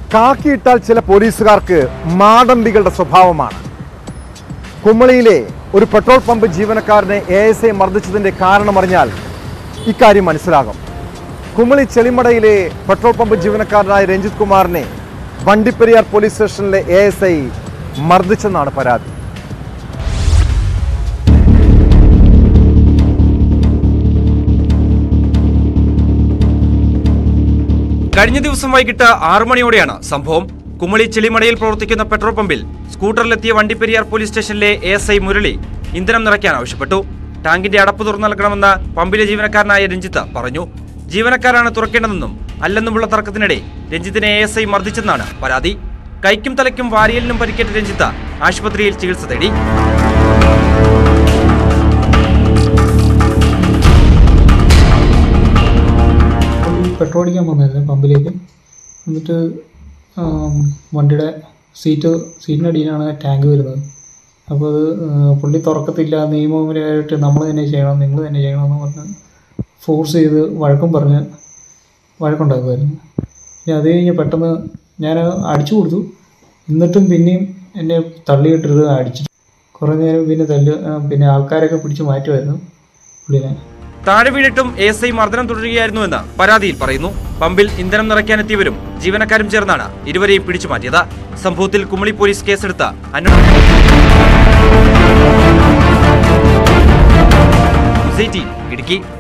കാക്കിയിട്ടാൽ ചില പോലീസുകാർക്ക് മാടമ്പികളുടെ സ്വഭാവമാണ് കുമളിയിലെ ഒരു പെട്രോൾ പമ്പ് ജീവനക്കാരനെ എ എസ് ഐ മർദ്ദിച്ചതിന്റെ കാരണമറിഞ്ഞാൽ ഇക്കാര്യം മനസ്സിലാകും കുമളി ചെളിമടയിലെ പെട്രോൾ പമ്പ് ജീവനക്കാരനായ രഞ്ജിത് കുമാറിനെ വണ്ടിപ്പെരിയാർ പോലീസ് സ്റ്റേഷനിലെ എ എസ് ഐ മർദ്ദിച്ചെന്നാണ് പരാതി കഴിഞ്ഞ ദിവസം വൈകിട്ട് ആറു മണിയോടെയാണ് സംഭവം കുമളി ചെളിമടയിൽ പ്രവർത്തിക്കുന്ന പെട്രോൾ പമ്പിൽ സ്കൂട്ടറിലെത്തിയ വണ്ടിപ്പെരിയാർ പോലീസ് സ്റ്റേഷനിലെ എ എസ് ഐ മുരളി ഇന്ധനം നിറയ്ക്കാൻ ആവശ്യപ്പെട്ടു ടാങ്കിന്റെ അടപ്പ് തുറന്നു നൽകണമെന്ന് പമ്പിലെ ജീവനക്കാരനായ രഞ്ജിത്ത് പറഞ്ഞു ജീവനക്കാരാണ് തുറക്കേണ്ടതെന്നും അല്ലെന്നുമുള്ള തർക്കത്തിനിടെ രഞ്ജിത്തിനെ എ എസ് ഐ മർദ്ദിച്ചെന്നാണ് പരാതി കൈക്കും തലയ്ക്കും വാരിയലിനും പരിക്കേറ്റ രഞ്ജിത്ത് ആശുപത്രിയിൽ ചികിത്സ തേടി പുള്ളി പെട്രോൾ അടിക്കാൻ വന്നായിരുന്നു പമ്പിലേക്ക് എന്നിട്ട് ആം, വണ്ടിയുടെ സീറ്റ് സീറ്റിനടിയിലാണ് ടാങ്ക് വരുന്നത് അപ്പോൾ അത് ആ, പുള്ളി തുറക്കത്തില്ല നിയമപരമായിട്ട് നമ്മൾ തന്നെ ചെയ്യണം നിങ്ങൾ തന്നെ ചെയ്യണമെന്ന് പറഞ്ഞ് ഫോഴ്സ് ചെയ്ത് വഴക്കം പറഞ്ഞ് വഴക്കുണ്ടാക്കുമായിരുന്നു പിന്നെ അത് കഴിഞ്ഞ് പെട്ടെന്ന് ഞാൻ അടിച്ചു കൊടുത്തു എന്നിട്ടും പിന്നെയും എന്നെ തള്ളിയിട്ടിട്ട് അടിച്ചു കുറേ നേരം പിന്നെ തല്ല് ആ, പിന്നെ ആൾക്കാരൊക്കെ പിടിച്ച് മാറ്റുമായിരുന്നു പുള്ളിനെ താഴെ വീണിട്ടും എ എസ് ഐ മർദ്ദനം തുടരുകയായിരുന്നുവെന്ന് പരാതിയിൽ പറയുന്നു പമ്പിൽ ഇന്ധനം നിറയ്ക്കാനെത്തിയവരും ജീവനക്കാരും ചേർന്നാണ് ഇരുവരെയും പിടിച്ചു മാറ്റിയത് സംഭവത്തിൽ കുമളി പോലീസ് കേസെടുത്ത അന്വേഷണം ഇടുക്കി